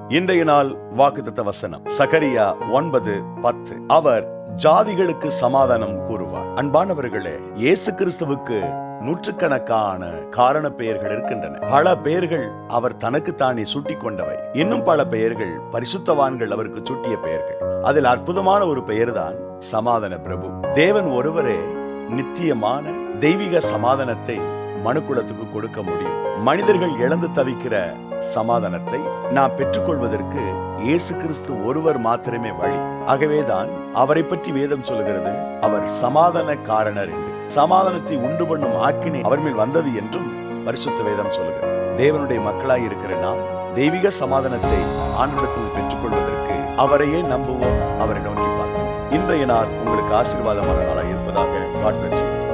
இன்றைய நாள் வாக்குத்தத்த வசனம் சகரியா ஒன்பது பத்து அவர் ஜாதிகளுக்கு சமாதானம் கூறுவார் அன்பானவர்களே இயேசு கிறிஸ்துவுக்கு நூற்றுக்கணக்கான காரண பெயர்கள் இருக்கின்றன பல பெயர்கள் அவர் தனக்குத்தானே சூட்டிக் கொண்டவை இன்னும் பல பெயர்கள் பரிசுத்தவான்கள் அவருக்கு சூட்டிய பெயர்கள் அதில் அற்புதமான ஒரு பெயர்தான் சமாதான பிரபு தேவன் ஒருவரே நித்தியமான தெய்வீக சமாதானத்தை மனுக்குலத்துக்கு கொடுக்க முடியும் மனிதர்கள் இழந்து தவிக்கிற சமாதானத்தை நாம் பெற்றுக்கொள்வதற்கு இயேசு கிறிஸ்து ஒருவர் மாத்திரமே வழி ஆகவேதான் அவரை பற்றி வேதம் சொல்கிறது அவர் சமாதான காரணர் என்று சமாதானத்தை உண்டு பண்ணும் ஆக்கினை அவர் மேல் வந்தது என்றும் பரிசுத்த வேதம் சொல்கிறது தேவனுடைய மக்களாய் இருக்கிற நாம் தெய்வீக சமாதானத்தை ஆண்டவத்தில் பெற்றுக்கொள்வதற்கு அவரையே நம்புவோம் அவரை நோக்கி பார்ப்போம் இன்றைய நாள் உங்களுக்கு ஆசீர்வாதமான நாளாக இருப்பதாக காட் bless you.